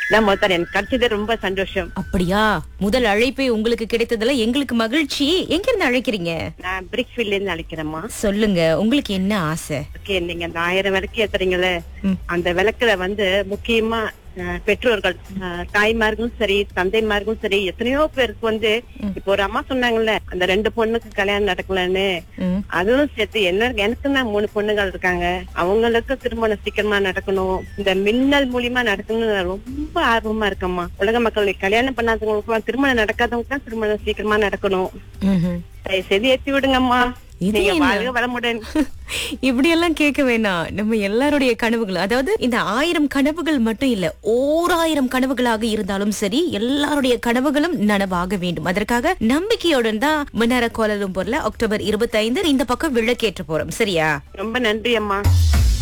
நான் முதல்ல எனக்கு கிடைச்சது ரொம்ப சந்தோஷம் அப்படியா முதல் அழைப்பே உங்களுக்கு கிடைத்ததுல எங்களுக்கு மகிழ்ச்சி எங்க இருந்து அழைக்கிறீங்க நான் பிரிக்ஸ்ஃபீல்ட்ல இருந்து அழைக்கிறேம்மா சொல்லுங்க உங்களுக்கு என்ன ஆசை ஓகே நீங்க அந்த ஆயிரம் விளக்கு ஏத்துறீங்களே ம். அந்த விளக்குல வந்து முக்கியமா அஹ், பெற்றோர்கள் அஹ், தாய்மார்களும் சரி தந்தைமார்களும் சரி எத்தனையோ பேருக்கு வந்து இப்போ ஒரு அம்மா சொன்னாங்கல்ல அந்த ரெண்டு பொண்ணுக்கு கல்யாணம் நடக்கலன்னு ம். அதுவும் சேர்த்து என்ன எனக்கு தான் மூணு பொண்ணுகள் இருக்காங்க அவங்களுக்கு திருமணம் சீக்கிரமா நடக்கணும் இந்த மின்னல் மூலியமா நடக்கணும்னு நான் ரொம்ப ஆர்வமா இருக்கேம்மா உலக மக்கள் கல்யாணம் பண்ணாதவங்களுக்கு திருமணம் நடக்காதவங்களுக்கு தான் திருமணம் சீக்கிரமா நடக்கணும் ம்ஹும். தயவு செய்து ஏத்தி விடுங்கம்மா இது நீங்க என்ன? வாழ்க வளமுடன் இப்படி எல்லாம் கேட்க வேணாம் நம்ம எல்லாருடைய கனவுகள் அதாவது இந்த ஆயிரம் கனவுகள் மட்டும் இல்ல ஓராயிரம் கனவுகளாக இருந்தாலும் சரி எல்லாருடைய கனவுகளும் நனவாக வேண்டும் அதற்காக நம்பிக்கையுடன் தான் மின்னர கோலலும்பூர்ல அக்டோபர் இருபத்தி ஐந்து இந்த பக்கம் விளக்கேற்ற போறோம் சரியா ரொம்ப நன்றி அம்மா